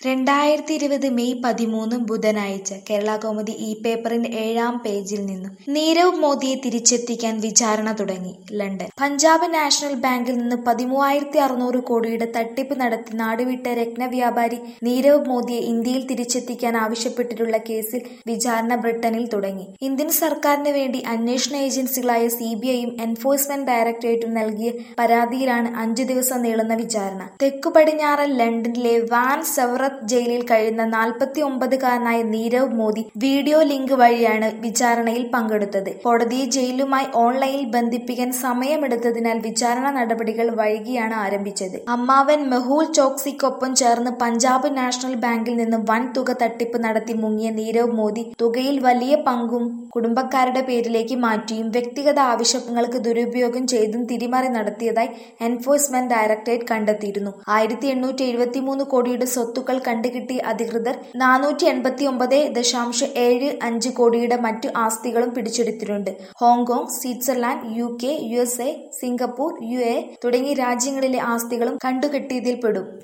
രണ്ടായിരത്തി ഇരുപത് മെയ് പതിമൂന്ന് ബുധനാഴ്ച കേരളകൗമുദി ഈ പേപ്പറിന്റെ ഏഴാം പേജിൽ നിന്നും നീരവ് മോദിയെ തിരിച്ചെത്തിക്കാൻ വിചാരണ തുടങ്ങി ലണ്ടൻ പഞ്ചാബ് നാഷണൽ ബാങ്കിൽ നിന്ന് പതിമൂവായിരത്തി അറുന്നൂറ് കോടിയുടെ തട്ടിപ്പ് നടത്തി നാടുവിട്ട രത്നവ്യാപാരി നീരവ് മോദിയെ ഇന്ത്യയിൽ തിരിച്ചെത്തിക്കാൻ ആവശ്യപ്പെട്ടിട്ടുള്ള കേസിൽ വിചാരണ ബ്രിട്ടനിൽ തുടങ്ങി ഇന്ത്യൻ സർക്കാരിന് വേണ്ടി അന്വേഷണ ഏജൻസികളായ സി ബി ഐയും എൻഫോഴ്സ്മെന്റ് ഡയറക്ടറേറ്റും നൽകിയ പരാതിയിലാണ് അഞ്ചു ദിവസം നീളുന്ന വിചാരണ തെക്കു പടിഞ്ഞാറൻ ലണ്ടനിലെ വാൻ സെവറത്ത് ജയിലിൽ കഴിയുന്ന നാൽപ്പത്തി ഒമ്പതുകാരനായ നീരവ് മോദി വീഡിയോ ലിങ്ക് വഴിയാണ് വിചാരണയിൽ പങ്കെടുത്തത് കോടതിയെ ജയിലുമായി ഓൺലൈനിൽ ബന്ധിപ്പിക്കാൻ സമയമെടുത്തതിനാൽ വിചാരണ നടപടികൾ വൈകിയാണ് ആരംഭിച്ചത് അമ്മാവൻ മെഹൂൽ ചോക്സിക്കൊപ്പം ചേർന്ന് പഞ്ചാബ് നാഷണൽ ബാങ്കിൽ നിന്ന് വൻ തുക തട്ടിപ്പ് നടത്തി മുങ്ങിയ നീരവ് മോദി തുകയിൽ വലിയ പങ്കും കുടുംബക്കാരുടെ പേരിലേക്ക് മാറ്റിയും വ്യക്തിഗത ആവശ്യങ്ങൾക്ക് ദുരുപയോഗം ചെയ്തും തിരിമറി നടത്തിയതായി എൻഫോഴ്സ്മെന്റ് ഡയറക്ടറേറ്റ് കണ്ടെത്തിയിരുന്നു ആയിരത്തി എണ്ണൂറ്റി എഴുപത്തിമൂന്ന് കോടിയുടെ സ്വത്തുക്കൾ കണ്ടുകിട്ടിയ അധികൃതർ നാനൂറ്റി എൺപത്തി ഒമ്പത് ദശാംശം ഏഴ് അഞ്ച് കോടിയുടെ മറ്റു ആസ്തികളും പിടിച്ചെടുത്തിട്ടുണ്ട് Hong Kong Switzerland U K U S A Singapore U A തുടങ്ങിയ രാജ്യങ്ങളിലെ ആസ്തികളും കണ്ടുകെട്ടിയതിൽ പെടും